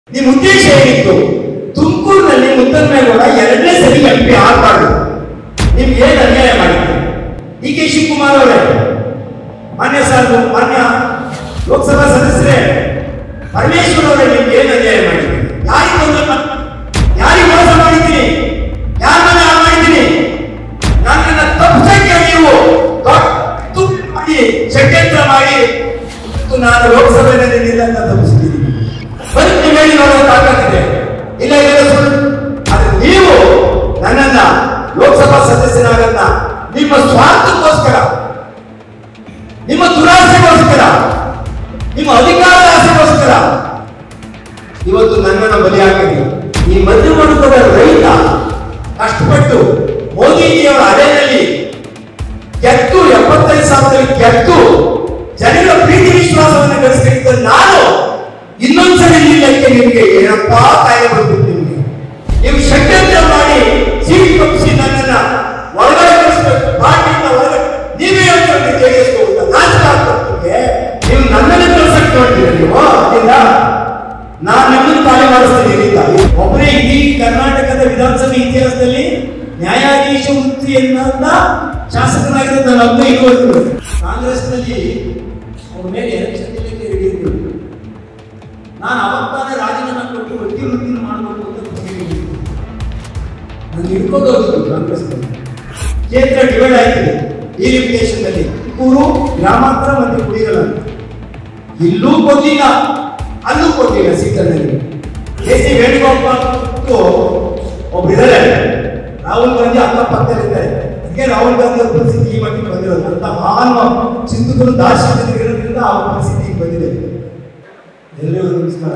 ನಿಮ್ಮ ಉದ್ದೇಶ ಏನಿತ್ತು ತುಮಕೂರಿನಲ್ಲಿ ಮುದ್ದನ್ಮೇಗೌಡ ಎರಡನೇ ಸರಿ ಎಂ ಪಿ ಆಗಬಾರ್ದು ನಿಮ್ಗೆ ಏನು ಅನ್ಯಾಯ ಮಾಡಿದ್ರು ಡಿ ಕೆ ಶಿವಕುಮಾರ್ ಅವರೇ ಮಾನ್ಯ ಸರ್ ಮಾನ್ಯ ಲೋಕಸಭಾ ಸದಸ್ಯರೇ ಪರಮೇಶ್ವರ್ ಅವರೇ ನಿಮ್ಗೆ ಏನು ಅನ್ಯಾಯ ಮಾಡಿದ್ರು ಯಾರಿಗೆ ತೊಂದರೆ ಮಾ- ಯಾರಿಗೆ ಮೋಸ ಮಾಡಿದ್ದೀನಿ ಯಾರನ್ನ ಹಾಳು ಮಾಡಿದ್ದೀನಿ ನನ್ನನ್ನ ತಪ್ಪಿಸಕ್ಕೆ ನೀವು ದೊಡ್ಡ ತುಪ್ಪು ಮಾಡಿ ಷಡ್ಯಂತ್ರ ಮಾಡಿ ಇವತ್ತು ನಾನು ಲೋಕಸಭೆಯಲ್ಲಿ ನಿಲ್ಲಂತ ತಪ್ಪಿಸ್ತೀನಿ ಬರೀ ನೀವು ಹೇಳಿ ನೋಡೋ ತಾಕತ್ತಿದೆ ಇಲ್ಲ ಇಲ್ಲ ಸುಳ್ಳು ಆದ್ರೆ ನೀವು ನನ್ನನ್ನ ಲೋಕಸಭಾ ಸದಸ್ಯನಾಗನ್ನ ನಿಮ್ಮ ಸ್ವಾರ್ಥಕ್ಕೋಸ್ಕರ ನಿಮ್ಮ ದುರಾಸೆಗೋಸ್ಕರ ನಿಮ್ಮ ಅಧಿಕಾರದ ಆಸೆಗೋಸ್ಕರ ಇವತ್ತು ನನ್ನನ್ನು ಬಲಿಯಾಗಿದೆ ಈ ಮಧ್ಯಮಡುಗದ ರೈತ ಕಷ್ಟಪಟ್ಟು ಮೋದಿಜಿಯವರ ಅಲೆಯಲ್ಲಿ ಗೆದ್ದು ಎಪ್ಪತ್ತೈದು ಸಾವಿರದಲ್ಲಿ ಗೆದ್ದು ಜನರ ಪ್ರೀತಿ ವಿಶ್ವಾಸವನ್ನು ಗಳಿಸಿದ ನಾನು ಇನ್ನೊಂದ್ಸರಿ ನಿಲ್ಲಕ್ಕೆ ನಿಮಗೆ ಏನಪ್ಪಾ ಕಾಯಿಲೆ ಬಂದಿತ್ತು ನಿಮಗೆ ನೀವು ಷಡ್ಯಂತ್ರ ಮಾಡಿ ಸೀಟ್ ಕಪ್ಪಿಸಿ ನನ್ನನ್ನ ಒಳಗಡೆ ಕಳಿಸ್ಬೇಕು ಪಾರ್ಟಿಯಿಂದ ಒಳಗಡೆ ನೀವೇ ಹೇಳ್ಕೊಂಡು ಜಯಿಸ್ಬೇಕು ನಾಚಿಕೆ ಆಗ್ತದೆ ನೀವು ನನ್ನನ್ನು ಕಳ್ಸಕ್ಕೆ ನೋಡ್ತೀರಿ ನೀವು ಅಲ್ಲಿಂದ ನಾನು ನಿಮ್ಮನ್ನು ಖಾಲಿ ಮಾಡಿಸ್ತೀನಿ ಇಲ್ಲಿಂದ ಒಬ್ಬರೇ ಇಡೀ ಕರ್ನಾಟಕದ ವಿಧಾನಸಭೆ ಇತಿಹಾಸದಲ್ಲಿ ನ್ಯಾಯಾಧೀಶ ವೃತ್ತಿಯನ್ನ ಶಾಸಕನಾಗಿರೋದು ನಾನು ಒಬ್ಬನೇ ಇಟ್ಕೊಳ್ತೀನಿ ಕಾಂಗ್ರೆಸ್ನಲ್ಲಿ ಅವ್ರ ಮೇಲೆ ಎಲೆಕ್ಷನ್ ಇಲ್ಲಕ್ಕೆ ರೆಡಿ ಇದ್ರು ನಾನು ಅವತ್ತಾನೆ ರಾಜೀನಾಮೆ ಕೊಟ್ಟು ವಕೀಲ ವೃತ್ತಿನ ಮಾಡಬೇಕು ಅಂತ ಕೂತಿದ್ದೀನಿ. ನಾನು ಹಿಡ್ಕೊಂಡು ಹೋಗಿದ್ದು ಕಾಂಗ್ರೆಸ್ನಲ್ಲಿ ಕ್ಷೇತ್ರ ಡಿವೈಡ್ ಆಯ್ತಿದೆ ಈ ಲಿಮಿಟೇಷನ್ನಲ್ಲಿ ಕೂರು ಗ್ರಾಮಾಂತರ ಮತ್ತು ಕುಡಿಗಳ ಇಲ್ಲೂ ಕೊಡ್ಲಿಲ್ಲ ಅಲ್ಲೂ ಕೊಡ್ಲಿಲ್ಲ ಸೀಟಲ್ಲಿ ಕೆ ಸಿ ವೇಣುಗೋಪಾಲ್ ಮತ್ತು ಒಬ್ಬರಿದ್ದಾರೆ ರಾಹುಲ್ ಗಾಂಧಿ ಅಕ್ಕಪಕ್ಕದಲ್ಲಿದ್ದಾರೆ ಹೀಗೆ ರಾಹುಲ್ ಗಾಂಧಿ ಅವ್ರ ಪರಿಸ್ಥಿತಿ ಈ ಮಟ್ಟಿಗೆ ಬಂದಿರೋದು ಅಂತ ಮಹಾನ್ ಚಿಂತಕರು ದಾರ್ಶನಿಕರಿರೋದ್ರಿಂದ ಆ ಪರಿಸ್ಥಿತಿ ಈಗ ಬಂದಿದೆ ಎಲ್ಲರಿಗೂ ನಮಸ್ಕಾರ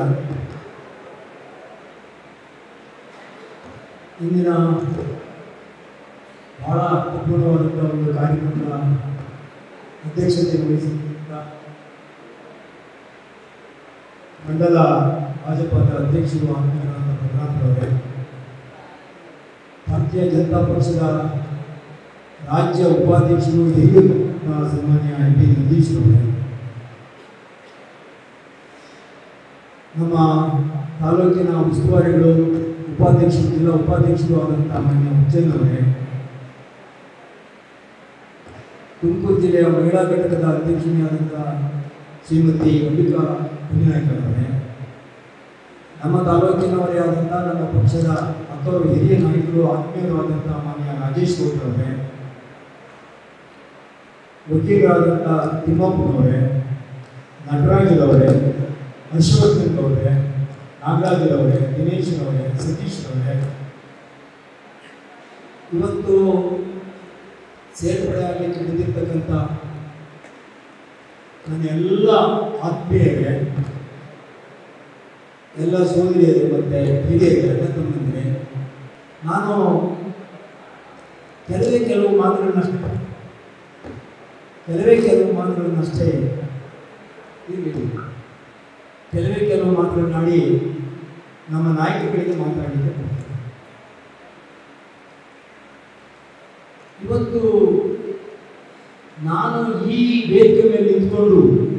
ಇಂದಿನ ಬಹಳ ಅರ್ಥಪೂರ್ಣವಾದಂಥ ಒಂದು ಕಾರ್ಯಕ್ರಮದ ಅಧ್ಯಕ್ಷತೆ ವಹಿಸಿದ್ದ ಮಂಡಲ ಭಾಜಪದ ಅಧ್ಯಕ್ಷರು ಆತ್ಮೀಯರಾದ ಪ್ರಧಾನ್ ಅವರೇ ಭಾರತೀಯ ಜನತಾ ಪಕ್ಷದ ರಾಜ್ಯ ಉಪಾಧ್ಯಕ್ಷರು ಹಿರಿಯ ಸನ್ಮಾನ್ಯ ಎಂ ಪಿ ನಂದೀಶ್ ಅವರೇ ನಮ್ಮ ತಾಲೂಕಿನ ಉಸ್ತುವಾರಿಗಳು ಉಪಾಧ್ಯಕ್ಷರು ಜಿಲ್ಲಾ ಉಪಾಧ್ಯಕ್ಷರು ಆದಂಥ ಮಾನ್ಯ ಹುಚ್ಚನ್ ಅವರೇ ತುಮಕೂರು ಜಿಲ್ಲೆಯ ಮಹಿಳಾ ಘಟಕದ ಅಧ್ಯಕ್ಷನಿಯಾದಂಥ ಶ್ರೀಮತಿ ಅಂಬಿಕಾ ಮುನಿನಾಯ್ಕರವರೇ ನಮ್ಮ ತಾಲೂಕಿನವರೇ ಆದಂಥ ನಮ್ಮ ಪಕ್ಷದ ಹತ್ತವರು ಹಿರಿಯ ನಾಯಕರು ಆತ್ಮೀಯರು ಆದಂಥ ಮಾನ್ಯ ರಾಜೇಶ್ ಗೌಡ್ ಅವರೇ ವಕೀಲರಾದಂಥ ತಿಮ್ಮಪ್ಪನವರೇ ನಟರಾಜರವರೇ ಹರ್ಷವರ್ಧನ್ ಅವರೇ ನಾಗರಾಜರವರೇ ದಿನೇಶ್ ಅವರೇ ಸತೀಶ್ ಅವರೇ ಇವತ್ತು ಸೇರ್ಪಡೆ ಆಗಲಿಕ್ಕೆ ಬಂದಿರ್ತಕ್ಕಂಥ ನನ್ನ ಎಲ್ಲ ಆತ್ಮೀಯರೇ ಎಲ್ಲ ಸೋದರಿಯರು ಮತ್ತು ಹಿರಿಯರು ಅಣ್ಣ ತಮ್ಮಂದಿರೇ ನಾನು ಕೆಲವೇ ಕೆಲವು ಮಾತುಗಳನ್ನಷ್ಟೇ ಕೆಲವೇ ಕೆಲವು ಮಾತುಗಳನ್ನಷ್ಟೇ ಇರಲಿ ಕೆಲವೇ ಕೆಲವು ಮಾತುಗಳನ್ನಾಡಿ ನಮ್ಮ ನಾಯಕಗಳಿಗೆ ಮಾತನಾಡಲಿಕ್ಕೆ ಹೋಗ್ತೀನಿ. ಇವತ್ತು ನಾನು ಈ ವೇದಿಕೆ ಮೇಲೆ ನಿಂತ್ಕೊಂಡು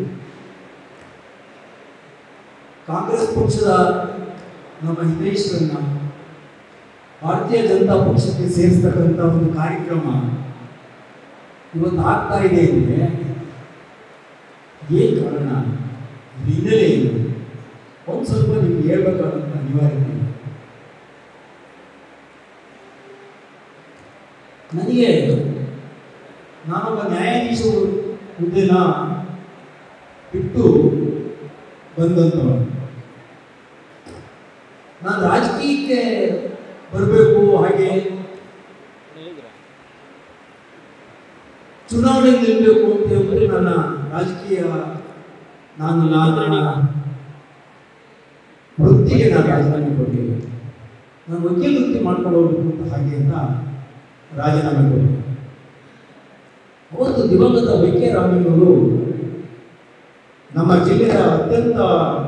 ಕಾಂಗ್ರೆಸ್ ಪಕ್ಷದ ನಮ್ಮ ಹಿತೈಷಿಗಳನ್ನ ಭಾರತೀಯ ಜನತಾ ಪಕ್ಷಕ್ಕೆ ಸೇರಿಸ್ತಕ್ಕಂಥ ಒಂದು ಕಾರ್ಯಕ್ರಮ ಇವತ್ತು ಆಗ್ತಾ ಇದೆ ಅಂದರೆ ಏನು ಕಾರಣ ಇದ್ರ ಹಿನ್ನೆಲೆ ಏನು ಒಂದು ಸ್ವಲ್ಪ ನಿಮ್ಗೆ ಹೇಳ್ಬೇಕಾದಂಥ ಅನಿವಾರ್ಯತೆ ಇದೆ. ನನಗೆ ನಾನೊಬ್ಬ ನ್ಯಾಯಾಧೀಶ ಹುದ್ದೆನ ಬಿಟ್ಟು ಬಂದಂಥವನು ನಾನು ರಾಜಕೀಯಕ್ಕೆ ಬರಬೇಕು ಹಾಗೆ ಚುನಾವಣೆಗೆ ನಿಲ್ಲಬೇಕು ಅಂತ ಹೇಳಿದ್ರೆ ನನ್ನ ರಾಜಕೀಯ ನಾನು ನನ್ನ ವೃತ್ತಿಗೆ ನಾನು ರಾಜೀನಾಮೆ ಕೊಟ್ಟಿಲ್ಲ ನಾನು ವಕೀಲ ವೃತ್ತಿ ಮಾಡ್ಕೊಂಡು ಹೋಗ್ಬೇಕು ಅಂತ ಹಾಗೆ ಅಂತ ರಾಜೀನಾಮೆ ಕೊಟ್ಟೆ ಅವತ್ತು ದಿವಂಗತ ವೈ ಕೆ ರಾಮಯ್ಯನವರು ನಮ್ಮ ಜಿಲ್ಲೆಯ ಅತ್ಯಂತ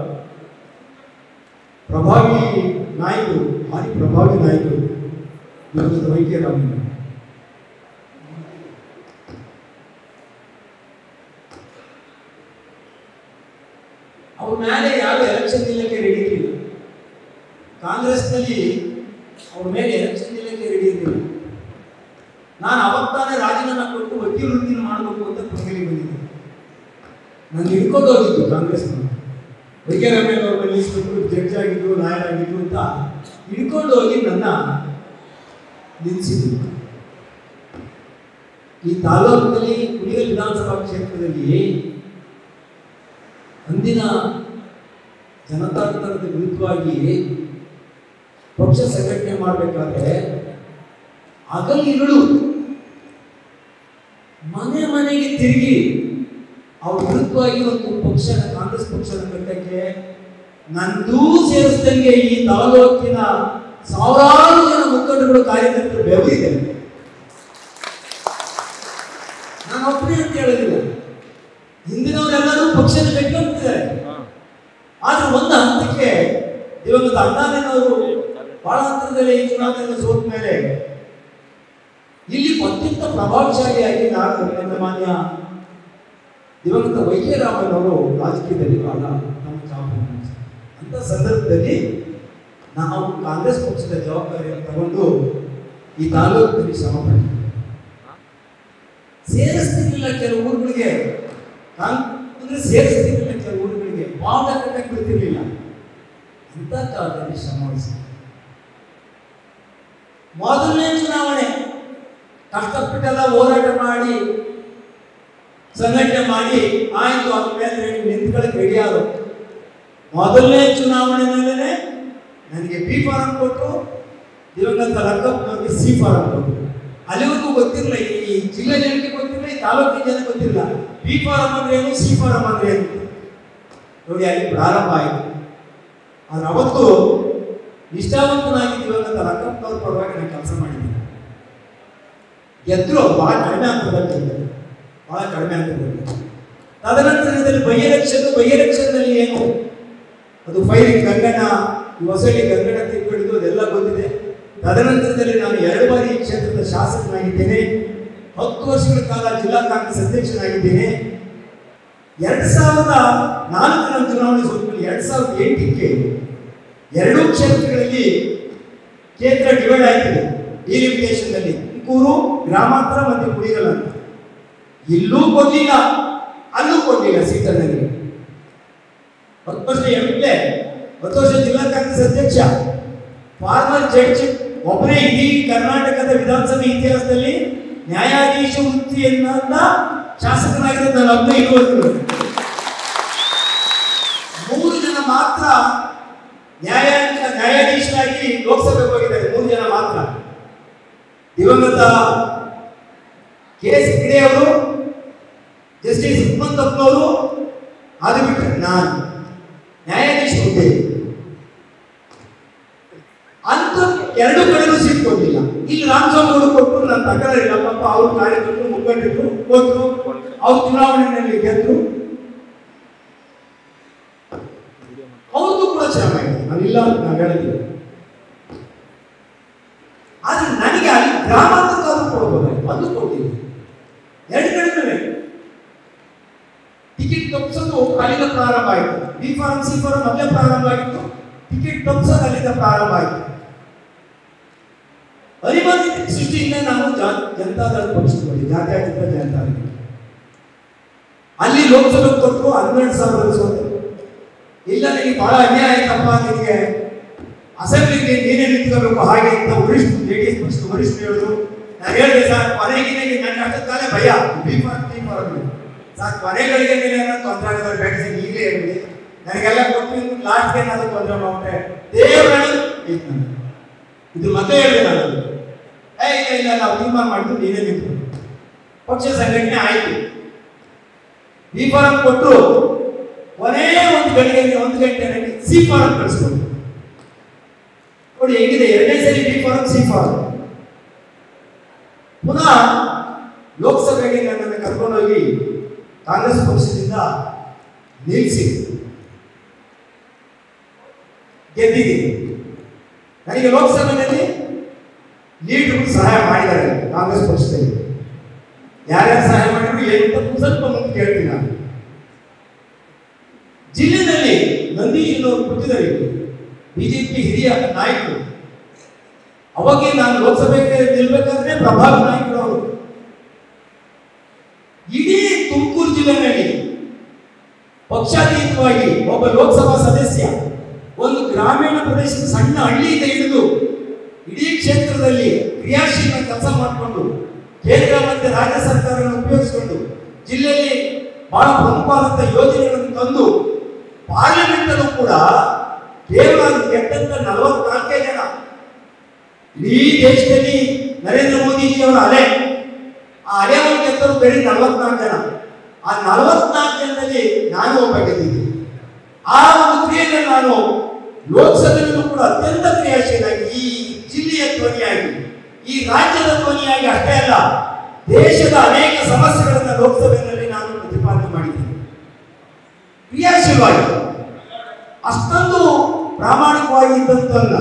ಪ್ರಭಾವಿ ನಾಯಕರು ಭಾರಿ ಪ್ರಭಾವಿ ನಾಯಕರು ದಿವಂಗತ ವೈ ಕೆ ರಾಮಯ್ಯ ಅವ್ರ ಮೇಲೆ ಯಾವ ಎಲೆಕ್ಷನ್ ನಿಲ್ಲಕ್ಕೆ ರೆಡಿ ಇರಲಿಲ್ಲ ಕಾಂಗ್ರೆಸ್ನಲ್ಲಿ ಅವ್ರ ಮೇಲೆ ಎಲೆಕ್ಷನ್ ನಿಲ್ಲಕ್ಕೆ ರೆಡಿ ಇರಲಿಲ್ಲ ನಾನು ಅವತ್ತಾನೆ ರಾಜೀನಾಮೆ ಕೊಟ್ಟು ವಕೀಲ ವೃತ್ತಿನ ಮಾಡಬೇಕು ಅಂತ ಕೊನೆಗೆ ಬಂದಿದ್ದೆ ನಾನು ಹಿಡ್ಕೊಂಡು ಹೋಗಿದ್ದು ಕಾಂಗ್ರೆಸ್ನ ವೈದ್ಯರಾಮಯ್ಯ ಅವ್ರ ಮೇಲೆ ನಿಲ್ಲಿಸ್ಬಿಟ್ಟು ಜಡ್ಜ್ ಆಗಿದ್ದು ಲಾಯರ್ ಆಗಿದ್ದು ಅಂತ ಹಿಡ್ಕೊಂಡು ಹೋಗಿ ನನ್ನ ನಿಲ್ಲಿಸಿದ್ರು ಈ ತಾಲೂಕಿನಲ್ಲಿ ಕುಡಿಯಲ್ ವಿಧಾನಸಭಾ ಕ್ಷೇತ್ರದಲ್ಲಿ ಅಂದಿನ ಜನತಾಂತ್ರದ ವಿರುದ್ಧವಾಗಿ ಪಕ್ಷ ಸಂಘಟನೆ ಮಾಡಬೇಕಾದ್ರೆ ಹಗಲಿರುಳು ಮನೆ ಮನೆಗೆ ತಿರುಗಿ ಅವ್ರ ವಿರುದ್ಧವಾಗಿ ಒಂದು ಪಕ್ಷನ ಕಾಂಗ್ರೆಸ್ ಪಕ್ಷದ ಕಟ್ಟಕ್ಕೆ ನಂದೂ ಸೇರಿಸ್ದಂಗೆ ಈ ತಾಲೂಕಿನ ಸಾವಿರಾರು ಜನ ಮುಖಂಡಗಳು ಕಾರ್ಯಕರ್ತರು ಬೆವರಿದ್ದಾರೆ ನಾನು ಒಬ್ಬನೇ ಅಂತ ಹೇಳೋದಿಲ್ಲ ಹಿಂದಿನವರೆಲ್ಲರೂ ಪಕ್ಷದ ಕಟ್ಕೊಂಡಿದ್ದಾರೆ ಆದ್ರೆ ಒಂದು ಹಂತಕ್ಕೆ ದಿವಂಗತ ಅಣ್ಣಾನವರು ಬಹಳ ಹಂತದಲ್ಲಿ ಈ ಚುನಾವಣೆಯನ್ನು ಸೋತ ಮೇಲೆ ಇಲ್ಲಿ ಅತ್ಯಂತ ಪ್ರಭಾವಶಾಲಿಯಾಗಿ ನಾನು ನನ್ನ ಮಾನ್ಯ ದಿವಂಗತ ವೈದ್ಯರಾಮಯ್ಯನವರು ರಾಜಕೀಯದಲ್ಲಿ ಬಹಳ ನಮ್ಮ ಜವಾಬ್ದಾರಿ ಅಂತ ಸಂದರ್ಭದಲ್ಲಿ ನಾವು ಕಾಂಗ್ರೆಸ್ ಪಕ್ಷದ ಜವಾಬ್ದಾರಿಯನ್ನು ತಗೊಂಡು ಈ ತಾಲೂಕಿನಲ್ಲಿ ಶ್ರಮ ಪಟ್ಟಿದ್ವಿ ಸೇರಿಸ್ತಿರ್ಲಿಲ್ಲ ಕೆಲವು ಊರುಗಳಿಗೆ ಕಾಂಗ್- ಅಂದ್ರೆ ಸೇರಿಸ್ತಿರ್ಲಿಲ್ಲ ಕೆಲವು ಊರುಗಳಿಗೆ ಬಾವುಟ ಕಟ್ಟಕ್ಕೆ ಬಿಡ್ತಿರ್ಲಿಲ್ಲ ಅಂತ ಕಾಲದಲ್ಲಿ ಶ್ರಮ ವಹಿಸಿದ್ವಿ ಮೊದಲನೇ ಚುನಾವಣೆ ಕಷ್ಟಪಟ್ಟೆಲ್ಲ ಹೋರಾಟ ಮಾಡಿ ಸಂಘಟನೆ ಮಾಡಿ ಆಯ್ತು ಅದ್ರ ಮೇಲೆ ನಿಂತ್ಕೊಳ್ಳಕ್ಕೆ ರೆಡಿ ಆದ್ರು ಮೊದಲನೇ ಚುನಾವಣೆನಲ್ಲೇ ನನಗೆ ಬಿ ಫಾರಂ ಕೊಟ್ಟು ದಿವಂಗತ ಲಕ್ಕಪ್ಪನವ್ರಿಗೆ ಸಿ ಫಾರಂ ಕೊಟ್ಟು ಅಲ್ಲಿವರೆಗೂ ಗೊತ್ತಿರಲಿಲ್ಲ ಈ ಜಿಲ್ಲೆ ಜನಕ್ಕೆ ಗೊತ್ತಿರಲಿಲ್ಲ ಈ ತಾಲೂಕಿನ ಜನ ಗೊತ್ತಿರಲಿಲ್ಲ ಬಿ ಫಾರಂ ಅಂದ್ರೆ ಏನು ಸಿ ಫಾರಂ ಅಂದ್ರೆ ಏನು ನೋಡಿ ಅಲ್ಲಿ ಪ್ರಾರಂಭ ಆಯಿತು ಆದ್ರೆ ಅವತ್ತು ನಿಷ್ಠಾವಂತನಾಗಿ ದಿವಂಗತ ಲಕ್ಕಪ್ಪನವ್ರ ಪರವಾಗಿ ನಾನು ಕೆಲಸ ಮಾಡಿದ್ದೀನಿ ಗೆದ್ರು ಬಹಳ ಕಡಿಮೆ ಅಂತರದಲ್ಲಿ ಗೆದ್ರು. ಬಹಳ ಕಡಿಮೆ ಅಂತರದಲ್ಲಿ ತದನಂತರದಲ್ಲಿ ಬೈ ಎಲೆಕ್ಷನ್ ಬೈ ಎಲೆಕ್ಷನ್ನಲ್ಲಿ ಏನು ಅದು ಫೈಲಿಂಗ್ ಗಂಗಣ್ಣ ಈ ಹೊಸಳ್ಳಿ ಗಂಗಣ್ಣ ತಿಳ್ಕೊಂಡಿದ್ದು ಅದೆಲ್ಲ ಗೊತ್ತಿದೆ ತದನಂತರದಲ್ಲಿ ನಾನು ಎರಡು ಬಾರಿ ಈ ಕ್ಷೇತ್ರದ ಶಾಸಕನಾಗಿದ್ದೇನೆ ಹತ್ತು ವರ್ಷಗಳ ಕಾಲ ಜಿಲ್ಲಾ ಕಾಂಗ್ರೆಸ್ ಅಧ್ಯಕ್ಷನಾಗಿದ್ದೇನೆ ಎರಡ್ ಸಾವಿರದ ನಾಲ್ಕರ ಚುನಾವಣೆ ಸೋತ್ಮೇಲೆ ಎರಡ್ ಸಾವಿರದ ಎಂಟಕ್ಕೆ ಎರಡೂ ಕ್ಷೇತ್ರಗಳಲ್ಲಿ ಕ್ಷೇತ್ರ ಡಿವೈಡ್ ಆಯ್ತಿದೆ ಡಿಲಿಮಿಟೇಷನ್ನಲ್ಲಿ ತುಮಕೂರು ಗ್ರಾಮಾಂತರ ಮತ್ತು ಕುಡಿಗಲ್ ಅಂತ ಇಲ್ಲೂ ಕೊಡ್ಲಿಲ್ಲ ಅಲ್ಲೂ ಕೊಡ್ಲಿಲ್ಲ ಸೀಟರ್ ನನಗೆ ಹತ್ತು ವರ್ಷ ಎಂ ಎಲ್ ಎ ಹತ್ತು ವರ್ಷ ಜಿಲ್ಲಾ ಕಾಂಗ್ರೆಸ್ ಅಧ್ಯಕ್ಷ ಫಾರ್ಮರ್ ಜಡ್ಜ್ ಒಬ್ಬರೇ ಇಡೀ ಕರ್ನಾಟಕದ ವಿಧಾನಸಭೆ ಇತಿಹಾಸದಲ್ಲಿ ನ್ಯಾಯಾಧೀಶ ವೃತ್ತಿಯನ್ನ ಶಾಸಕನಾಗಿರೋದು ನಾನು ಒಬ್ಬನೇ ಇರುವಷ್ಟು ಮೂರು ಜನ ಮಾತ್ರ ನ್ಯಾಯಾಂಗ ನ್ಯಾಯಾಧೀಶರಾಗಿ ಲೋಕಸಭೆಗೆ ಹೋಗಿದ್ದಾರೆ ಮೂರು ಜನ ಮಾತ್ರ ದಿವಂಗತ ಕೆ ಎಸ್ ಕಿಡೆ ಅವರು ಜಸ್ಟಿಸ್ ಹಿಮಂತಪ್ಪನವರು ಅದು ಬಿಟ್ಟರೆ ನಾನು ನ್ಯಾಯಾಧೀಶ ಹುದ್ದೆ ಅಂತ ಎರಡು ಕಡೆನೂ ಸೀಟ್ ಕೊಟ್ಟಿಲ್ಲ ಇಲ್ಲಿ ರಾಮಸ್ವಾಮಿ ಅವರು ಕೊಟ್ಟು ನನ್ನ ತಕರಾರಿಲ್ಲ ಪಾಪ ಅವ್ರ ಕಾರ್ಯಕರ್ತರು ಮುಖಂಡರು ಕೊಟ್ಟರು ಅವ್ರ ಚುನಾವಣೆಯಲ್ಲಿ ಗೆದ್ರು ಅವ್ರದ್ದು ಕೂಡ ಚೆನ್ನಾಗಿದೆ ನಾನಿಲ್ಲ ಅಂತ ನಾವು ಹೇಳಿದ್ವಿ ಆದ್ರೆ ನನಗೆ ಅಲ್ಲಿ ಗ್ರಾಮಾಂತರಕ್ಕಾದ್ರೂ ಕೊಡ್ಬೋದಾಯ್ತು ಅದು ಕೊಟ್ಟಿಲ್ಲ ಎರಡು ಕಡೆ ಟಿಕೆಟ್ ತಪ್ಪಿಸೋದು ಅಲ್ಲಿಂದ ಪ್ರಾರಂಭ ಆಯಿತು ಬಿ ಫಾರಂ ಸಿ ಫಾರಂ ಅಲ್ಲೇ ಪ್ರಾರಂಭ ಆಗಿತ್ತು ಟಿಕೆಟ್ ತಪ್ಪಿಸೋದು ಅಲ್ಲಿಂದ ಪ್ರಾರಂಭ ಆಯಿತು ಅನಿವಾರ್ಯ ಸೃಷ್ಟಿಯಿಂದ ನಾವು ಜಾ- ಜನತಾದಳ ಪಕ್ಷಕ್ಕೆ ಹೋಗಿ ಜಾತ್ಯತೀತ ಜನತಾದಳ ಅಲ್ಲಿ ಲೋಕಸಭೆ ಕೊಟ್ಟರು ಹನ್ನೆರಡು ಸಾವಿರ ಸೋತು ಇಲ್ಲ ನಿನಗೆ ಬಹಳ ಅನ್ಯಾಯ ಆಯ್ತಪ್ಪ ನಿನಗೆ ಅಸೆಂಬ್ಲಿಗೆ ನೀನೇ ನಿಂತ್ಕೋಬೇಕು ಹಾಗೆ ಅಂತ ವರಿಷ್ಠ ಜೆ ಡಿ ಎಸ್ ಪಕ್ಷದ ವರಿಷ್ಠರು ಹೇಳಿದ್ರು ನಾನು ಹೇಳಿದೆ ಸರ್ ಕೊನೆಗೆ ನನ್ನ ಅಷ್ಟೊತ್ತಾಲೆ ಭಯ B for T for sir ಕೊನೆಗಳಿಗೆ ನೀನು ಏನೋ ತೊಂದರೆ ಆಗೋದು ಬೇಡ ಸರ್ ಈಗಲೇ ಹೇಳಿ ನನಗೆಲ್ಲ ಕೊಟ್ಟು ಲಾಸ್ಟ್ಗೆ ಏನಾದ್ರು ತೊಂದರೆ ಮಾಡ್ಬಿಟ್ಟೆ ದೇವರನ್ನು ಇದು ಮತ್ತೆ ಹೇಳಿದೆ ನಾನು ಏ ಇಲ್ಲ ಇಲ್ಲ ನಾವು ತೀರ್ಮಾನ ಮಾಡಿದ್ದು ನೀನೇ ನಿಂತು ಪಕ್ಷ ಸಂಘಟನೆ ಆಯಿತು ಬಿ ಫಾರಂ ಕೊಟ್ಟು ಕೊನೆ ಒಂದು ಗಂಟೆಗೆ ಒಂದು ಗಂಟೆ ಸಿ ಫಾರಂ ಕಳಿಸ್ಕೊಂಡು ನೋಡಿ ಹೇಗಿದೆ ಎರಡನೇ ಸರಿ ಬಿ ಫಾರಂ ಸಿ ಫಾರಂ ಪುನಃ ಲೋಕಸಭೆಗೆ ನನ್ನನ್ನು ಕರ್ಕೊಂಡೋಗಿ ಕಾಂಗ್ರೆಸ್ ಪಕ್ಷದಿಂದ ನಿಲ್ಲಿಸಿ ಗೆದ್ದಿದ್ದೀನಿ ನನಗೆ ಲೋಕಸಭೆಯಲ್ಲಿ ಲೀಡ್ಗಳು ಸಹಾಯ ಮಾಡಿದ್ದಾರೆ ಕಾಂಗ್ರೆಸ್ ಪಕ್ಷದಲ್ಲಿ ಯಾರ್ಯಾರು ಸಹಾಯ ಮಾಡಿದ್ರು ಏನು ಅಂತ ಸ್ವಲ್ಪ ಮುಂದೆ ಕೇಳ್ತೀನಿ ನಾನು ಜಿಲ್ಲೆಯಲ್ಲಿ ನಂದೀಶನವರು ಕೊಟ್ಟಿದ್ದಾರೆ ಇಲ್ಲಿ. ಬಿಜೆಪಿ ಹಿರಿಯ ನಾಯಕರು ಅವಾಗೆ ನಾನು ಲೋಕಸಭೆಗೆ ನಿಲ್ಬೇಕಾದ್ರೆ ಪ್ರಭಾವಿ ನಾಯಕರು ಅವರು ಇಡೀ ತುಮಕೂರು ಜಿಲ್ಲೆನಲ್ಲಿ ಪಕ್ಷಾತೀತವಾಗಿ ಒಬ್ಬ ಲೋಕಸಭಾ ಸದಸ್ಯ ಒಂದು ಗ್ರಾಮೀಣ ಪ್ರದೇಶದ ಸಣ್ಣ ಹಳ್ಳಿಯಿಂದ ಹಿಡಿದು ಇಡೀ ಕ್ಷೇತ್ರದಲ್ಲಿ ಕ್ರಿಯಾಶೀಲ ಕೆಲಸ ಮಾಡಿಕೊಂಡು ಕೇಂದ್ರ ಮತ್ತು ರಾಜ್ಯ ಸರ್ಕಾರಗಳನ್ನು ಉಪಯೋಗಿಸಿಕೊಂಡು ಜಿಲ್ಲೆಯಲ್ಲಿ ಬಹಳ ಪ್ರಮುಖವಾದಂಥ ಯೋಜನೆಗಳನ್ನು ತಂದು ಪಾರ್ಲಿಮೆಂಟ್ ಅಲ್ಲೂ ಕೂಡ ಕೇವಲ ಗೆದ್ದಂತ ನಲವತ್ನಾಲ್ಕೇ ಜನ ಇಡೀ ದೇಶದಲ್ಲಿ ನರೇಂದ್ರ ಮೋದಿಜಿಯವರ ಅಲೆ ಆ ಅಲೆ ಒಂದು ಗೆದ್ದರು ಬರೀ ನಲವತ್ನಾಲ್ಕು ಜನ ಆ ನಲವತ್ನಾಲ್ಕು ಜನದಲ್ಲಿ ನಾನು ಒಬ್ಬ ಗೆದ್ದಿದ್ದೀನಿ ಆ ಒಂದು ಕ್ರಿಯೆಯಲ್ಲಿ ನಾನು ಲೋಕಸಭೆಯಲ್ಲೂ ಕೂಡ ಅತ್ಯಂತ ಕ್ರಿಯಾಶೀಲಾಗಿ ಈ ಜಿಲ್ಲೆಯ ಧ್ವನಿಯಾಗಿ ಈ ರಾಜ್ಯದ ಧ್ವನಿಯಾಗಿ ಅಷ್ಟೇ ಅಲ್ಲ ದೇಶದ ಅನೇಕ ಸಮಸ್ಯೆಗಳನ್ನು ಲೋಕಸಭೆಯಲ್ಲಿ ನಾನು ಪ್ರತಿಪಾದನೆ ಮಾಡಿದ್ದೀನಿ ಕ್ರಿಯಾಶೀಲವಾಗಿ ಅಷ್ಟೊಂದು ಪ್ರಾಮಾಣಿಕವಾಗಿ ಇದ್ದಂತನ್ನ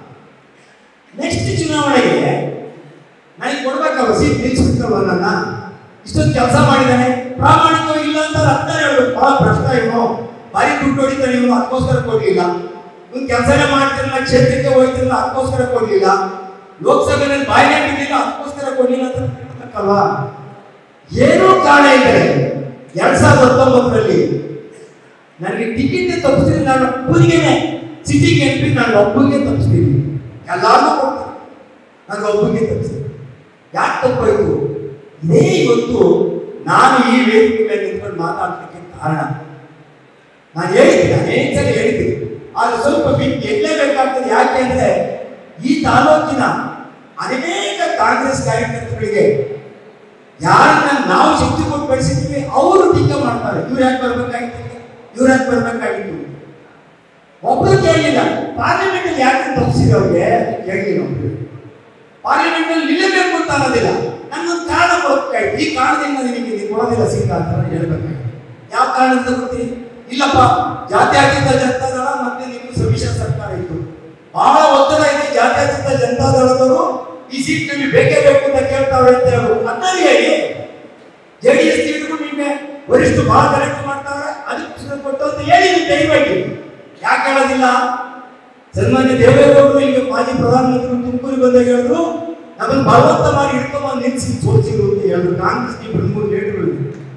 ನೆಕ್ಸ್ಟ್ ಚುನಾವಣೆಗೆ ನನಗೆ ಕೊಡ್ಬೇಕಲ್ವ ಸೀಟ್ ನಿಲ್ಸ್ಬಿಟ್ರಲ್ವ ನನ್ನ ಇಷ್ಟೊಂದು ಕೆಲಸ ಮಾಡಿದ್ದಾನೆ ಪ್ರಾಮಾಣಿಕವಾಗಿ ಇಲ್ಲ ಅಂತ ಅರ್ಥ ಹೇಳ್ಬೇಕು ಬಹಳ ಭ್ರಷ್ಟ ಇವನು ಬಾರಿ ದುಡ್ಡು ಹೊಡಿತಾನೆ ಇವನು ಅದಕ್ಕೋಸ್ಕರ ಕೊಡ್ಲಿಲ್ಲ ಇವನು ಕೆಲಸನೇ ಮಾಡ್ತಿರಲಿಲ್ಲ ಕ್ಷೇತ್ರಕ್ಕೆ ಹೋಗ್ತಿರಲಿಲ್ಲ ಅದಕ್ಕೋಸ್ಕರ ಕೊಡ್ಲಿಲ್ಲ ಲೋಕಸಭೆಯಲ್ಲಿ ಬಾಯಿಗೆ ಬಿಡ್ಲಿಲ್ಲ ಅದಕ್ಕೋಸ್ಕರ ಕೊಡ್ಲಿಲ್ಲ ಅಂತ ಹೇಳ್ಬೇಕಲ್ವಾ ಏನೋ ಕಾರಣ ಇದ್ದರೆ ಎರಡ್ ಸಾವಿರದ ಹತ್ತೊಂಬತ್ತರಲ್ಲಿ ನನಗೆ ಟಿಕೆಟ್ ತಪ್ಪಿಸ್ತೀನಿ ನಾನು ಒಬ್ಬರಿಗೇನೆ ಸಿಟಿಗೆ ಎಂ ಪಿ ನಾನು ಒಬ್ಬರಿಗೆ ತಪ್ಪಿಸ್ತೀನಿ ಎಲ್ಲಾರ್ಗೂ ಕೊಡ್ತೀನಿ ನಾನು ಒಬ್ಬರಿಗೆ ತಪ್ಪಿಸ್ತೀನಿ ಯಾಕೆ ತಪ್ಪಾಯ್ತು ಇದೇ ಇವತ್ತು ನಾನು ಈ ವೇದಿಕೆ ಮೇಲೆ ನಿಂತ್ಕೊಂಡು ಮಾತಾಡ್ಲಿಕ್ಕೆ ಕಾರಣ ನಾನು ಹೇಳಿದ್ದೀನಿ ಅನೇಕ ಸಲ ಹೇಳಿದ್ದೀನಿ ಆದ್ರೆ ಸ್ವಲ್ಪ ಬಿಟ್ಟು ಎಳ್ಳೇಬೇಕಾಗ್ತದೆ ಯಾಕೆ ಅಂದ್ರೆ ಈ ತಾಲೂಕಿನ ಅನೇಕ ಕಾಂಗ್ರೆಸ್ ಕಾರ್ಯಕರ್ತರಿಗೆ ಯಾರನ್ನ ನಾವು ಶಕ್ತಿ ಕೊಟ್ಟು ಬೆಳೆಸಿದ್ದೀವಿ ಅವರು ಟೀಕೆ ಮಾಡ್ತಾರೆ ಇವ್ರು ಯಾಕೆ ಬರ್ಬೇಕಾಗಿತ್ತು ಇವ್ರು ಯಾಕೆ ಬರ್ಬೇಕಾಗಿತ್ತು ಒಬ್ರು ಕೇಳಲಿಲ್ಲ ಪಾರ್ಲಿಮೆಂಟ್ ಅಲ್ಲಿ ಯಾಕೆ ತಪ್ಪಿಸಿದ್ರು ಅವ್ರಿಗೆ ಕೇಳಲಿಲ್ಲ ಒಬ್ರು ಪಾರ್ಲಿಮೆಂಟ್ ಅಲ್ಲಿ ನಿಲ್ಲಬೇಕು ಅಂತ ಅನ್ನೋದಿಲ್ಲ ನನ್ನೊಂದು ಕಾರಣ ಕೊಡ್ಬೇಕಾಯ್ತು ಈ ಕಾರಣದಿಂದ ನಿನಗೆ ಇದು ಕೊಡೋದಿಲ್ಲ ಸೀತಾ ಅಂತ ನಾನು ಹೇಳ್ಬೇಕಾಯ್ತು ಯಾವ ಕಾರಣದಿಂದ ಕೊಡ್ತೀನಿ ಇಲ್ಲಪ್ಪ ಜಾತ್ಯತೀತ ಜನತಾದಳ ಮತ್ತೆ ನಿಮ್ಮ ಸಮ್ಮಿಶ್ರ ಸರ್ಕಾರ ಇತ್ತು ಬಹಳ ಒತ್ತಡ ಇದೆ ಜಾತ್ಯತೀತ ಜನತಾದಳದವರು ಈ ಸೀಟ್ ನಮಗೆ ಬೇಕೇ ಬೇಕು ಅಂತ ಕೇಳ್ತಾವ್ರೆ ಅಂತ ಹೇಳೋದು ಅದನ್ನ ಹೇಳಿ ಜೆ ಡಿ ಎಸ್ ಇಟ್ಕೊಂಡು ನಿಮಗೆ ವರಿಷ್ಠ ಬಹಳ ಕಲೆಕ್ಟ್ ಮಾಡ್ತಾವ್ರೆ ಅದಕ್ಕೆ ಪುಸ್ತಕ ಕೊಟ್ಟು ಅಂತ ಹೇಳಿ ನೀವು ಧೈರ್ಯವಾಗಿ ಯಾಕೆ ಹೇಳೋದಿಲ್ಲ ಸನ್ಮಾನ್ಯ ದೇವೇಗೌಡರು ಈಗ ಮಾಜಿ ಪ್ರಧಾನಮಂತ್ರಿ ತುಮಕೂರಿಗೆ ಬಂದಾಗ ಹೇಳಿದ್ರು ನಮ್ಮನ್ನು ಬಲವಂತ ಮಾಡಿ ಹಿಡ್ಕೊಂಬಂದು ನಿಲ್ಲಿಸಿ ಸೋಲಿಸಿದ್ರು ಅಂತ ಹೇಳಿದ್ರು ಕಾಂಗ್ರೆಸ್ ಇಬ್ಬರು ಮೂರು ಲೀಡರ್ಗಳು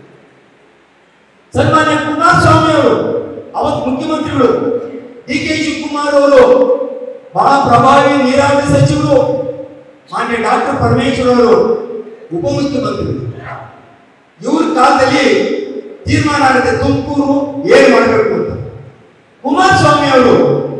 ಸನ್ಮಾನ್ಯ ಕುಮಾರಸ್ವಾಮಿ ಅವರು ಅವತ್ತು ಮುಖ್ಯಮಂತ್ರಿಗಳು ಡಿ ಕೆ ಶಿವಕುಮಾರ್ ಅವರು ಬಹಳ ಪ್ರಭಾವಿ ನೀರಾವರಿ ಸಚಿವರು ಮಾನ್ಯ ಡಾಕ್ಟರ್ ಪರಮೇಶ್ವರ್ ಅವರು ಉಪಮುಖ್ಯಮಂತ್ರಿಗಳು ಇವ್ರ ಕಾಲದಲ್ಲಿ ತೀರ್ಮಾನ ಆಗುತ್ತೆ ತುಮಕೂರು ಏನ್ ಮಾಡಬೇಕು ಅಂತ ಕುಮಾರಸ್ವಾಮಿ ಅವರು